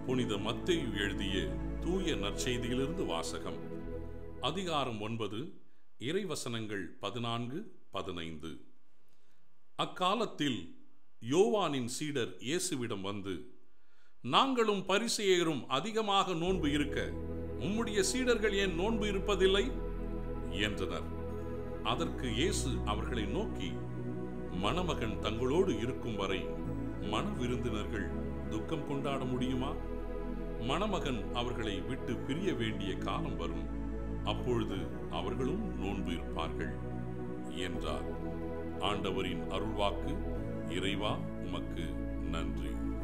புனித மத்தேயு எழுதிய தூய நற்செய்தியிலிருந்து வாசகம் அதிகாரம் ஒன்பது இறைவசனங்கள் பதினான்கு பதினைந்து அக்காலத்தில் யோவானின் சீடர் இயேசுவிடம் வந்து நாங்களும் பரிசெயரும் அதிகமாக நோன்பு இருக்க உம்முடைய சீடர்கள் ஏன் நோன்பு இருப்பதில்லை என்றனர் அதற்கு இயேசு அவர்களை நோக்கி மணமகன் தங்களோடு இருக்கும் வரை மண விருந்தினர்கள் துக்கம் கொண்டாட முடியுமா மணமகன் அவர்களை விட்டு பிரிய வேண்டிய காலம் வரும் அப்பொழுது அவர்களும் நோன்பு இருப்பார்கள் என்றார் ஆண்டவரின் அருள்வாக்கு இறைவா உமக்கு நன்றி